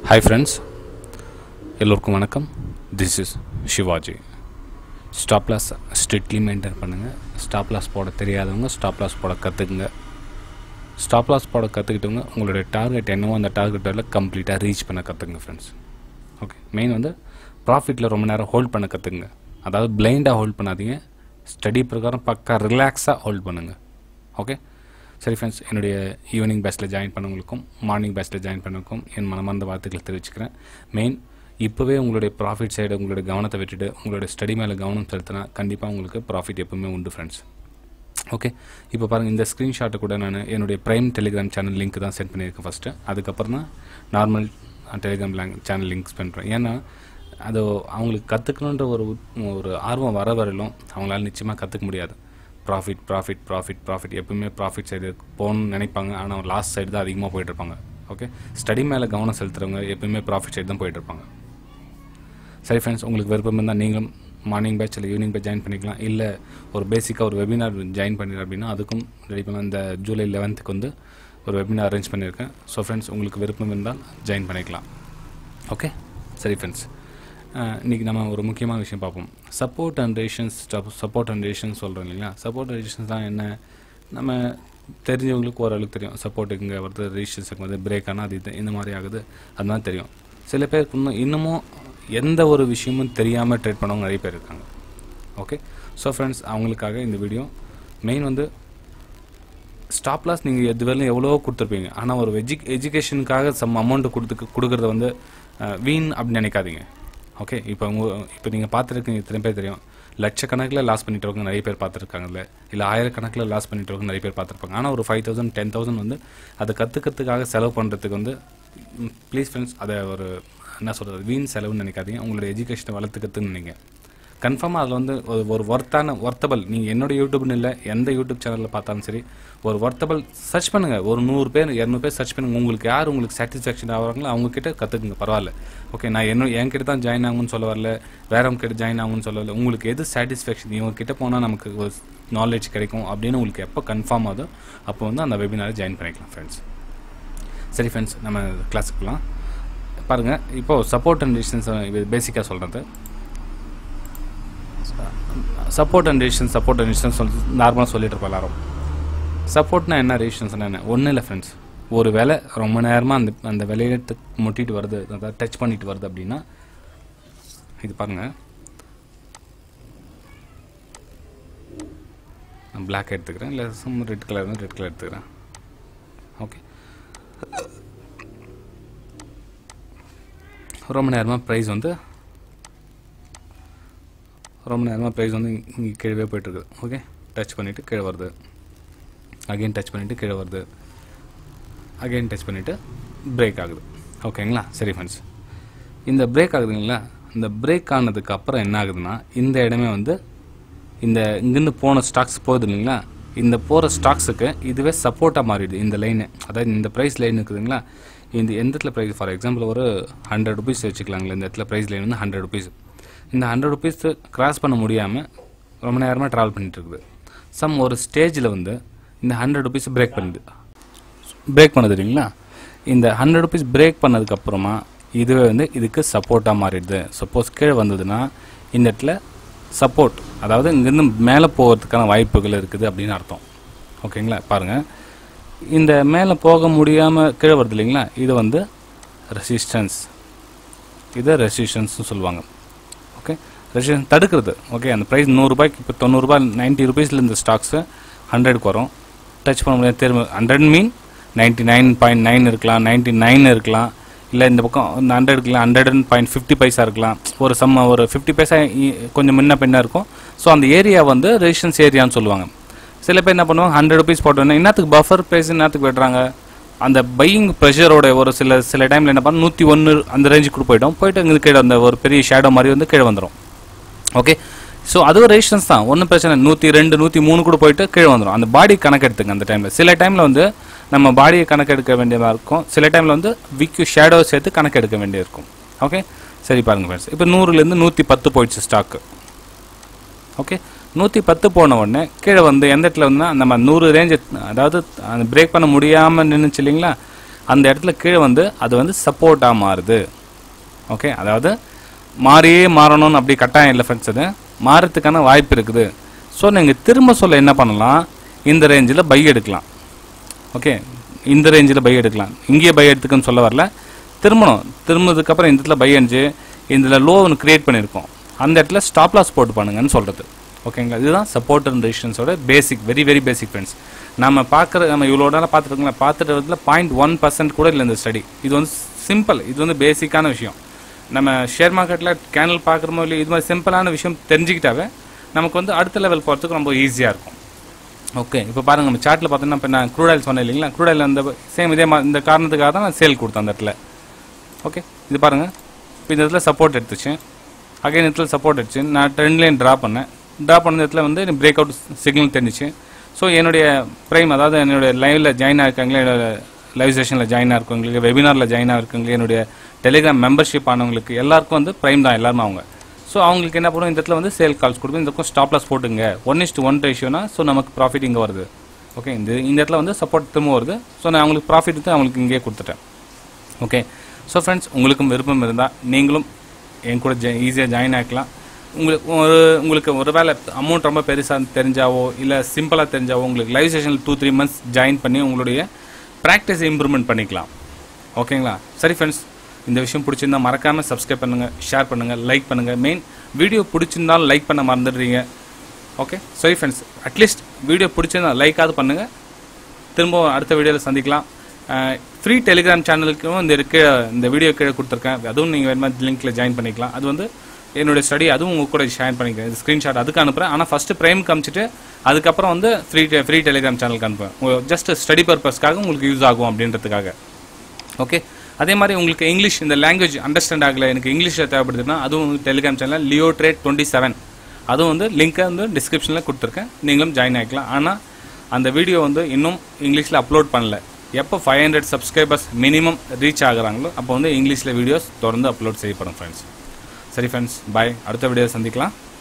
hi friends எல்லோருக்கும் வணக்கம் this is Shivaji stop loss strictly maintain பண்ணுங்கள் ஸ்டாப் லாஸ் போட தெரியாதவங்க ஸ்டாப் லாஸ் போட கற்றுக்குங்க ஸ்டாப் லாஸ் போட கற்றுக்கிட்டவங்க உங்களுடைய டார்கெட் என்னவோ அந்த டார்கெட்டில் கம்ப்ளீட்டாக ரீச் பண்ண கற்றுக்குங்க ஃப்ரெண்ட்ஸ் ஓகே மெயின் வந்து ப்ராஃபிட்டில் ரொம்ப நேரம் ஹோல்ட் பண்ண கற்றுக்குங்க அதாவது பிளைண்டாக ஹோல்ட் பண்ணாதீங்க ஸ்டடி பிரகாரம் பக்கா ரிலாக்ஸாக ஹோல்ட் பண்ணுங்கள் ஓகே சரி ஃப்ரெண்ட்ஸ் என்னுடைய ஈவினிங் பேட்சில் ஜாயின் பண்ணவங்களுக்கும் மார்னிங் பேட்சில் ஜாயின் பண்ணவங்களுக்கும் என் மனமார்ந்த வாழ்த்துக்களை தெரிவிச்சுக்கிறேன் மெயின் இப்போவே உங்களுடைய ப்ராஃபிட் சைடு உங்களுடைய கவனத்தை விட்டுட்டு உங்களுடைய ஸ்டடி மேலே கவனம் செலுத்தினா கண்டிப்பாக உங்களுக்கு ப்ராஃபிட் எப்பவுமே உண்டு ஃப்ரெண்ட்ஸ் ஓகே இப்போ பாருங்கள் இந்த ஸ்க்ரீன்ஷாட்டை கூட நான் என்னுடைய ப்ரைம் டெலிகிராம் சேனல் லிங்க் தான் சென்ட் பண்ணியிருக்கேன் ஃபஸ்ட்டு அதுக்கப்புறம் தான் normal Telegram lang channel links பண்ணுறேன் ஏன்னா அது அவங்களுக்கு கற்றுக்கணுன்ற ஒரு உத்- ஒரு ஆர்வம் வர வரலும் அவங்களால நிச்சயமாக கற்றுக்க முடியாது ப்ராஃபிட் ப்ராஃபிட் ப்ராஃபிட் ப்ராஃபிட் எப்பவுமே ப்ராஃபிட் சைடு போகணும்னு நினைப்பாங்க ஆனால் லாஸ்ட் சைடு தான் அதிகமாக போயிட்டு இருப்பாங்க ஓகே ஸ்டடி மேலே கவனம் செலுத்துறவங்க எப்பவுமே ப்ராஃபிட் சைடு தான் போயிட்டு இருப்பாங்க சரி ஃப்ரெண்ட்ஸ் உங்களுக்கு விருப்பம் இருந்தால் நீங்களும் மார்னிங் பேட்ச் இல்லை ஈவினிங் பேட்ச் ஜாயின் பண்ணிக்கலாம் இல்லை ஒரு பேசிக்காக ஒரு வெபினார் ஜாயின் பண்ணிடுறேன் அப்படின்னா அதுக்கும் ரெடி பண்ணலாம் இந்த ஜூலை லெவன்த்துக்கு வந்து ஒரு வெபினார் அரேஞ்ச் பண்ணியிருக்கேன் ஸோ ஃப்ரெண்ட்ஸ் உங்களுக்கு விருப்பம் இருந்தால் ஜாயின் பண்ணிக்கலாம் ஓகே சரி ஃப்ரெண்ட்ஸ் இன்றைக்கி நம்ம ஒரு முக்கியமான விஷயம் பார்ப்போம் support and resistance support and resistance சொல்கிறோம் இல்லைங்களா சப்போர்ட் அண்ட் ரேஷன்ஸ் தான் என்ன நம்ம தெரிஞ்சவங்களுக்கு ஓரளவுக்கு தெரியும் சப்போர்ட் இங்கே வருது ரேஷன்ஸுக்கு வந்து பிரேக் ஆனால் அது இது இந்த மாதிரி ஆகுது அதுதான் தெரியும் சில பேருக்கு இன்னும் இன்னமும் எந்த ஒரு விஷயமும் தெரியாமல் ட்ரேட் பண்ணவங்க நிறைய பேர் இருக்காங்க ஓகே ஸோ ஃப்ரெண்ட்ஸ் அவங்களுக்காக இந்த வீடியோ மெயின் வந்து ஸ்டாப் லாஸ் நீங்கள் எது வரலும் எவ்வளோ கொடுத்துருப்பீங்க ஆனால் ஒரு எஜு எஜுகேஷனுக்காக சம் அமௌண்ட் கொடுத்து கொடுக்குறத வந்து அஹ், வீண் அப்படின்னு நினைக்காதீங்க ஓகே இப்போ உங்க இப்போ நீங்கள் பார்த்துருக்கீங்க இத்தனை பேர் தெரியும் லட்சக்கணக்கில் லாஸ் பண்ணிட்டவங்க நிறைய பேர் பார்த்துருக்காங்கல்ல இல்லை ஆயிரக்கணக்கில் லாஸ் பண்ணிட்டவங்க நிறைய பேர் பார்த்துருப்பாங்க ஆனால் ஒரு ஃபைவ் தௌசண்ட் டென் தௌசண்ட் வந்து அதை கற்றுக்கிறதுக்காக செலவு பண்ணுறதுக்கு வந்து ப்ளீஸ் ஃப்ரெண்ட்ஸ் அதை ஒரு என்ன சொல்கிறது வீண் செலவுன்னு நினைக்காதீங்க உங்களோட எஜுகேஷனை வளர்த்துக்கிறதுன்னு நினைங்க கன்ஃபார்மாக அதில் வந்து ஒரு ஒரு ஒர்த்தான ஒர்த்தபிள் நீங்கள் என்னோட யூடியூப்னு இல்லை எந்த யூடியூப் சேனலில் பார்த்தாலும் சரி ஒரு ஒர்த்தபிள் சர்ச் பண்ணுங்கள் ஒரு நூறு பேர் இரநூறு பேர் சர்ச் பண்ணுங்கள் உங்களுக்கு யார் உங்களுக்கு சாட்டிஸ்ஃபேக்ஷன் ஆகிறாங்களோ அவங்கக்கிட்ட கற்றுக்குங்க பரவாயில்ல ஓகே நான் என்ன என்கிட்ட தான் ஜாயின் ஆகும்னு சொல்ல வரல வேறவங்க கிட்ட ஜாயின் ஆகும்னு சொல்ல வரல உங்களுக்கு எது சாட்டிஸ்ஃபேக்ஷன் இவங்க கிட்ட போனால் நமக்கு ஒரு நாலேஜ் கிடைக்கும் அப்படின்னு உங்களுக்கு எப்போ கன்ஃபார்ம் ஆகுதோ அப்போ வந்து அந்த வெபினாரை ஜாயின் பண்ணிக்கலாம் ஃப்ரெண்ட்ஸ் சரி ஃப்ரெண்ட்ஸ் நம்ம கிளாஸுக்கு போகலாம் பாருங்கள் இப்போது சப்போர்ட் அண்ட் டிஸ்டன்ஸ் இது பேசிக்காக சொல்கிறது support and resistance support and resistance சொல்லி நார்மலாக சொல்லிட்டு இருப்போம் எல்லாரும் சப்போர்ட்னா என்ன ரேஷன்ஸ்னா என்ன ஒன்றும் இல்லை ஃப்ரெண்ட்ஸ் ஒரு வேலை ரொம்ப நேரமாக அந்த அந்த விலையில முட்டிட்டு வருது அதாவது டச் பண்ணிட்டு வருது அப்படின்னா இது பாருங்க நான் பிளாக் எடுத்துக்கிறேன் இல்லை some red colour red colour எடுத்துக்கிறேன் ஓகே ரொம்ப நேரமாக ப்ரைஸ் வந்து ரொம்ப நேரமாக ப்ரைஸ் வந்து இங்கே கீழே போயிட்டுருக்குது ஓகே டச் பண்ணிவிட்டு கீழே வருது அகைன் டச் பண்ணிவிட்டு கீழே வருது அகைன் டச் பண்ணிவிட்டு பிரேக் ஆகுது ஓகேங்களா சரி ஃப்ரெண்ட்ஸ் இந்த பிரேக் ஆகுதுங்களா இந்த பிரேக் ஆனதுக்கு அப்புறம் என்ன ஆகுதுன்னா இந்த இடமே வந்து இந்த இங்கேருந்து போன ஸ்டாக்ஸ் போகுது இல்லைங்களா இந்த போகிற ஸ்டாக்ஸுக்கு இதுவே சப்போர்ட்டாக மாறிடுது இந்த லைனு அதாவது இந்த ப்ரைஸ் லைன் இருக்குதுங்களா இந்த எந்த இடத்துல ப்ரைஸ் ஃபார் எக்ஸாம்பிள் ஒரு ஹண்ட்ரட் ருபீஸ் வச்சுக்கலாங்களே இந்த இடத்துல ப்ரைஸ் லைன் வந்து ஹண்ட்ரட் ருபீஸ் இந்த ஹண்ட்ரட் ருபீஸ் கிராஸ் பண்ண முடியாமல் ரொம்ப நேரமாக ட்ராவல் பண்ணிட்டு இருக்குது சம் ஒரு ஸ்டேஜில் வந்து இந்த ஹண்ட்ரட் ருபீஸ் பிரேக் பண்ணுது பிரேக் பண்ணது இல்லைங்களா இந்த ஹண்ட்ரட் ருபீஸ் பிரேக் பண்ணதுக்கப்புறமா இதுவே வந்து இதுக்கு சப்போர்ட்டாக மாறிடுது சப்போஸ் கீழே வந்ததுன்னா இந்த இடத்துல சப்போர்ட் அதாவது இங்கேருந்து மேலே போகிறதுக்கான வாய்ப்புகள் இருக்குது அப்படின்னு அர்த்தம் ஓகேங்களா பாருங்கள் இந்த மேலே போக முடியாமல் கீழே வருது இல்லைங்களா இது வந்து ரெசிஸ்டன்ஸ் இதை ரெசிஸ்டன்ஸ்னு சொல்லுவாங்க ஓகே ரெசிஸ்டன்ஸ் தடுக்கிறது ஓகே அந்த ப்ரைஸ் நூறுரூபாய்க்கு இப்போ தொண்ணூறுரூபா நைன்ட்டி ருபீஸில் இந்த ஸ்டாக்ஸு ஹண்ட்ரடுக்கு வரும் டச் பண்ண முடியாது திரும்ப hundred mean ninety nine point nine இருக்கலாம் நைன்ட்டி நைன் இருக்கலாம் இல்லை இந்த பக்கம் ஹண்ட்ரட் இருக்கலாம் hundred and point fifty paisa இருக்கலாம் ஒரு சம்ம ஒரு ஃபிஃப்டி பைசா இ- கொஞ்சம் முன்ன பின்ன இருக்கும் ஸோ அந்த ஏரியா வந்து ரெசிஸ்டன்ஸ் ஏரியான்னு சொல்லுவாங்க சில பேர் என்ன பண்ணுவாங்க ஹண்ட்ரட் ருபீஸ் போட்டோன்னே என்னத்துக்கு பஃபர் ப்ரைஸ் என்னத்துக்கு விடுறாங்க அந்த பையிங் ப்ரெஷரோட ஒரு சில சில டைமில் என்ன பண்ண நூற்றி ஒன்று அந்த ரேஞ்சுக்கு கூட போயிட்டோம் போயிட்டு இங்கே கீழே அந்த ஒரு பெரிய ஷேடோ மாதிரி வந்து கீழே வந்துடும் ஓகே ஸோ அதுவும் ரெசிஸ்டன்ஸ் தான் ஒன்றும் பிரச்சனை நூற்றி ரெண்டு நூற்றி மூணு கூட போயிட்டு கீழே வந்துடும் அந்த பாடி கணக்கெடுத்துங்க அந்த டைமில் சில டைமில் வந்து நம்ம பாடியை கணக்கெடுக்க வேண்டியதாக இருக்கும் சில டைமில் வந்து விக்கு ஷேடோ சேர்த்து கணக்கெடுக்க வேண்டியது இருக்கும் ஓகே சரி பாருங்கள் ஃப்ரெண்ட்ஸ் இப்போ நூறுலேருந்து நூற்றி பத்து போயிடுச்சு ஸ்டாக்கு ஓகே நூற்றி பத்து போன உடனே கீழே வந்து எந்த இடத்துல வந்து நம்ம நூறு ரேஞ்ச் அதாவது அந்த பிரேக் பண்ண முடியாமல் நின்றுச்சு இல்லைங்களா அந்த இடத்துல கீழே வந்து அது வந்து சப்போர்ட்டாக மாறுது ஓகே அதாவது மாறியே மாறணும்னு அப்படி கட்டாயம் இல்லை ஃப்ரெண்ட்ஸ் அது மாறத்துக்கான வாய்ப்பு இருக்குது ஸோ நீங்கள் திரும்ப சொல்ல என்ன பண்ணலாம் இந்த ரேஞ்சில் பை எடுக்கலாம் ஓகே இந்த ரேஞ்சில் பை எடுக்கலாம் இங்கேயே பை எடுத்துக்குன்னு சொல்ல வரல திரும்பணும் திரும்பினதுக்கப்புறம் இந்த இடத்துல பை அடிஞ்சு இதில் லோ ஒன்று க்ரியேட் பண்ணியிருக்கோம் அந்த இடத்துல ஸ்டாப் லாஸ் போட்டு பண்ணுங்கன்னு சொல்கிறது ஓகேங்களா இதுதான் சப்போர்ட் அண்ட் ரெசிஸ்டன்ஸோட basic very very basic friends நம்ம பார்க்குற நம்ம இவ்வளோ நேரம் பார்த்துருக்கோங்களா பார்த்துட்டு வந்து பாயிண்ட் ஒன் பர்சன்ட் கூட இல்லை இந்த ஸ்டடி இது வந்து சிம்பிள் இது வந்து பேசிக்கான விஷயம் நம்ம ஷேர் மார்க்கெட்டில் கேனல் பார்க்குறோமோ இல்லையோ இது மாதிரி சிம்பிளான விஷயம் தெரிஞ்சுக்கிட்டாவே நமக்கு வந்து அடுத்த லெவல் போகிறதுக்கு ரொம்ப ஈஸியாக இருக்கும் ஓகே இப்போ பாருங்க நம்ம சார்ட்டில் பார்த்தோன்னா இப்போ நான் க்ரூட் ஆயில் சொன்னேன் இல்லைங்களா க்ரூட் ஆயில் அந்த சேம் இதே மா இந்த காரணத்துக்காக தான் நான் சேல் கொடுத்தேன் அந்த இடத்துல ஓகே இது பாருங்கள் இப்போ இந்த இடத்துல சப்போர்ட் எடுத்துச்சு அகைன் இடத்துல சப்போர்ட் எடுத்துச்சு நான் ட்ரெண்ட் லைன் ட்ரா பண்ணேன் ட்ரா பண்ண இடத்துல வந்து பிரேக் அவுட் சிக்னல் தெரிஞ்சிச்சு ஸோ என்னுடைய ப்ரைம் அதாவது என்னுடைய லைவில் ஜாயின் ஆயிருக்காங்களே என்னோட லைவ் செஷனில் ஜாயின் ஆயிருக்கவங்களுக்கு வெபினாரில் ஜாயின் ஆயிருக்கவங்களுக்கு என்னுடைய டெலிகிராம் மெம்பர்ஷிப் ஆனவங்களுக்கு எல்லாருக்கும் வந்து ப்ரைம் தான் எல்லாருமே அவங்க ஸோ அவங்களுக்கு என்ன பண்ணுவோம் இந்த இடத்துல வந்து சேல் கால்ஸ் கொடுக்கும் இந்த பக்கம் ஸ்டாப் லாஸ் போட்டுங்க ஒன் இஸ்ட் ஒன் ரேஷியோனா ஸோ நமக்கு ப்ராஃபிட் இங்கே வருது ஓகே இந்த இந்த இடத்துல வந்து சப்போர்ட் திரும்ப வருது ஸோ நான் அவங்களுக்கு ப்ராஃபிட் வந்து அவங்களுக்கு இங்கேயே கொடுத்துட்டேன் ஓகே ஸோ ஃப்ரெண்ட்ஸ் உங்களுக்கும் விருப்பம் இருந்தால் நீங்களும் என் கூட ஜா ஈஸியாக ஜாயின் ஆகிக்கலாம் உங்களுக்கு ஒரு உங்களுக்கு ஒரு வேளை அமௌண்ட் ரொம்ப பெருசாக தெரிஞ்சாவோ இல்லை சிம்பிளாக தெரிஞ்சாவோ உங்களுக்கு லைவ் செஷனில் டூ த்ரீ மந்த்ஸ் ஜாயின் பண்ணி உங்களுடைய ப்ராக்டிஸ் இம்ப்ரூவ்மெண்ட் பண்ணிக்கலாம் ஓகேங்களா சரி ஃப்ரெண்ட்ஸ் இந்த விஷயம் பிடிச்சிருந்தா மறக்காமல் சப்ஸ்கிரைப் பண்ணுங்கள் ஷேர் பண்ணுங்கள் லைக் பண்ணுங்கள் மெயின் வீடியோ பிடிச்சிருந்தாலும் லைக் பண்ண மறந்துடுறீங்க ஓகே சரி ஃப்ரெண்ட்ஸ் அட்லீஸ்ட் வீடியோ பிடிச்சிருந்தா லைக்காவது பண்ணுங்கள் திரும்ப அடுத்த வீடியோவில் சந்திக்கலாம் ஃப்ரீ டெலிகிராம் சேனலுக்கும் இந்த இருக்க இந்த வீடியோ கீழே கொடுத்துருக்கேன் அதுவும் நீங்கள் வேணுமா லிங்க்கில் ஜாயின் பண்ணிக்கலாம் அது வந்து என்னுடைய ஸ்டடி அதுவும் உங்க கூட ஷேர் பண்ணிக்கிறேன் இது ஸ்க்ரீன்ஷாட் அதுக்கு அனுப்புகிறேன் ஆனால் ஃபஸ்ட்டு ப்ரைம் காமிச்சிட்டு அதுக்கப்புறம் வந்து ஃப்ரீ ஃப்ரீ டெலிகிராம் சேனலுக்கு அனுப்புவேன் ஜஸ்ட் ஸ்டடி பர்பஸ்க்காக உங்களுக்கு யூஸ் ஆகும் அப்படின்றதுக்காக ஓகே அதே மாதிரி உங்களுக்கு இங்கிலீஷ் இந்த லாங்குவேஜ் அண்டர்ஸ்டாண்ட் ஆகல எனக்கு இங்கிலீஷில் தேவைப்படுதுன்னா அதுவும் Telegram channel Leo trade twenty seven அதுவும் வந்து லிங்க்கை வந்து டிஸ்கிரிப்ஷனில் கொடுத்துருக்கேன் நீங்களும் ஜாயின் ஆகிக்கலாம் ஆனால் அந்த வீடியோ வந்து இன்னும் இங்கிலீஷில் அப்லோட் பண்ணல எப்போ five hundred subscribers minimum reach ஆகுறாங்களோ அப்போ வந்து இங்கிலீஷில் வீடியோஸ் தொடர்ந்து அப்லோட் செய்யப்படும் ஃப்ரெண்ட்ஸ் சரி ஃப்ரெண்ட்ஸ் பாய் அடுத்த வீடியோ சந்திக்கலாம்